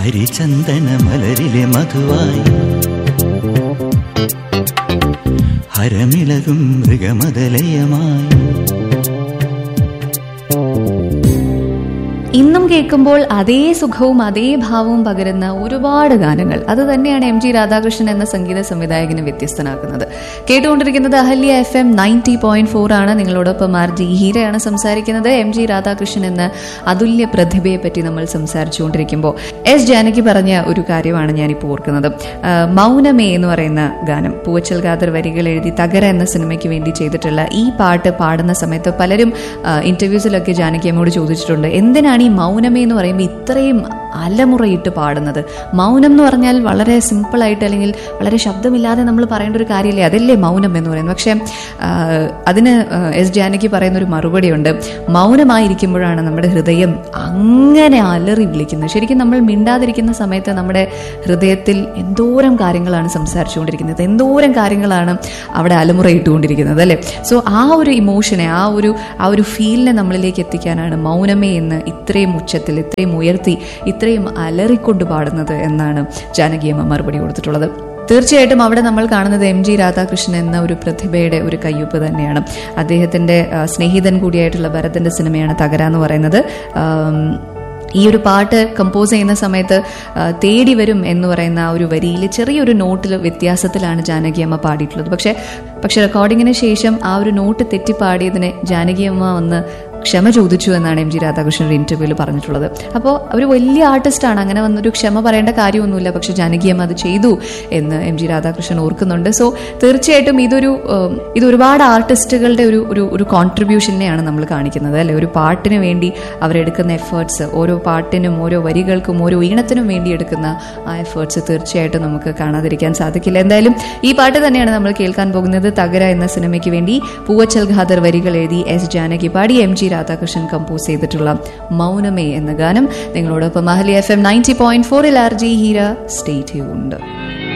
ഹരിചന്ദന മലരിലെ മധുവായി ഹരമിളകും മൃഗമതലയമായി ഇന്നും കേൾക്കുമ്പോൾ അതേ സുഖവും അതേ ഭാവവും പകരുന്ന ഒരുപാട് ഗാനങ്ങൾ അത് തന്നെയാണ് എം ജി രാധാകൃഷ്ണൻ എന്ന സംഗീത സംവിധായകനെ വ്യത്യസ്തനാക്കുന്നത് കേട്ടുകൊണ്ടിരിക്കുന്നത് Ahalya F M ninety point four ആണ് നിങ്ങളോടൊപ്പം ആർ ജി ഹീരയാണ് സംസാരിക്കുന്നത് എം ജി രാധാകൃഷ്ണൻ എന്ന അതുല്യ പ്രതിഭയെ പറ്റി നമ്മൾ സംസാരിച്ചുകൊണ്ടിരിക്കുമ്പോൾ എസ് ജാനകി പറഞ്ഞ ഒരു കാര്യമാണ് ഞാനിപ്പോൾ ഓർക്കുന്നത് ആ, മൗനമേ എന്ന് പറയുന്ന ഗാനം പൂവച്ചൽ ഖാദർ വരികൾ എഴുതി തകര എന്ന സിനിമയ്ക്ക് വേണ്ടി ചെയ്തിട്ടുള്ള ഈ പാട്ട് പാടുന്ന സമയത്ത് പലരും ഇന്റർവ്യൂസിലൊക്കെ ജാനകി അമ്മയോട് ചോദിച്ചിട്ടുണ്ട് എന്തിനാണ് ഈ മൗനമേ എന്ന് പറയുമ്പോൾ ഇത്രയും അലമുറയിട്ട് പാടുന്നത് മൗനം എന്ന് പറഞ്ഞാൽ വളരെ സിമ്പിളായിട്ട് അല്ലെങ്കിൽ വളരെ ശബ്ദമില്ലാതെ നമ്മൾ പറയേണ്ട ഒരു കാര്യമില്ലേ അതല്ലേ മൗനം എന്ന് പറയുന്നത് പക്ഷേ ആ, അതിന് ആ, എസ് ജാനകി പറയുന്ന ഒരു മറുപടിയുണ്ട് മൗനമായിരിക്കുമ്പോഴാണ് നമ്മുടെ ഹൃദയം അങ്ങനെ അലറി വിളിക്കുന്നത് ശരിക്കും നമ്മൾ മിണ്ടാതിരിക്കുന്ന സമയത്ത് നമ്മുടെ ഹൃദയത്തിൽ എന്തോരം കാര്യങ്ങളാണ് സംസാരിച്ചുകൊണ്ടിരിക്കുന്നത് എന്തോരം കാര്യങ്ങളാണ് അവിടെ അലമുറയിട്ടുകൊണ്ടിരിക്കുന്നത് അല്ലേ സോ ആ ഒരു ഇമോഷനെ ആ ഒരു ആ ഒരു ഫീലിനെ നമ്മളിലേക്ക് എത്തിക്കാനാണ് മൗനമേ എന്ന് ഇത്രയും ഉച്ചത്തിൽ ഇത്രയും ഉയർത്തി ഇത്രയും അലറിക്കൊണ്ട് പാടുന്നത് എന്നാണ് ജാനകിയമ്മ മറുപടി കൊടുത്തിട്ടുള്ളത് തീർച്ചയായിട്ടും അവിടെ നമ്മൾ കാണുന്നത് എം ജി രാധാകൃഷ്ണൻ എന്ന ഒരു പ്രതിഭയുടെ ഒരു കയ്യൊപ്പ് തന്നെയാണ് അദ്ദേഹത്തിന്റെ ആ, സ്നേഹിതൻ കൂടിയായിട്ടുള്ള ഭരതന്റെ സിനിമയാണ് തകര എന്ന് പറയുന്നത് ആം, ഈ ഒരു പാട്ട് കമ്പോസ് ചെയ്യുന്ന സമയത്ത് ആ, തേടി വരും എന്ന് പറയുന്ന ആ ഒരു വരിയിൽ ചെറിയൊരു നോട്ടിൽ വ്യത്യാസത്തിലാണ് ജാനകിയമ്മ പാടിയിട്ടുള്ളത് പക്ഷേ പക്ഷെ റെക്കോർഡിങ്ങിന് ശേഷം ആ ഒരു നോട്ട് തെറ്റി പാടിയതിനെ ജാനകിയമ്മ ഒന്ന് ക്ഷമ ചോദിച്ചു എന്നാണ് എം ജി രാധാകൃഷ്ണൻ ഒരു ഇന്റർവ്യൂവിൽ പറഞ്ഞിട്ടുള്ളത് അപ്പോൾ ഒരു വലിയ ആർട്ടിസ്റ്റാണ് അങ്ങനെ വന്നൊരു ക്ഷമ പറയേണ്ട കാര്യമൊന്നുമില്ല പക്ഷെ ജാനകിയമ്മ അത് ചെയ്തു എന്ന് എം ജി രാധാകൃഷ്ണൻ ഓർക്കുന്നുണ്ട് സോ തീർച്ചയായിട്ടും ഇതൊരു ഉം, ഇത് ഒരുപാട് ആർട്ടിസ്റ്റുകളുടെ ഒരു ഒരു ഒരു കോൺട്രിബ്യൂഷനെയാണ് നമ്മൾ കാണിക്കുന്നത് അല്ലെ ഒരു പാട്ടിന് വേണ്ടി അവരെടുക്കുന്ന എഫേർട്സ് ഓരോ പാട്ടിനും ഓരോ വരികൾക്കും ഓരോ ഈണത്തിനും വേണ്ടി എടുക്കുന്ന ആ എഫേർട്സ് തീർച്ചയായിട്ടും നമുക്ക് കാണാതിരിക്കാൻ സാധിക്കില്ല എന്തായാലും ഈ പാട്ട് തന്നെയാണ് നമ്മൾ കേൾക്കാൻ പോകുന്നത് തകര എന്ന സിനിമയ്ക്ക് വേണ്ടി പൂവച്ചൽ ഖാദർ വരികൾ എഴുതി എസ് ജാനകി പാടി എം ജി രാധാകൃഷ്ണൻ കമ്പോസ് ചെയ്തിട്ടുള്ള മൗനമേ എന്ന ഗാനം നിങ്ങളോടൊപ്പം Ahalya F M ninety point ഫോറിൽ R G Heera stay tuned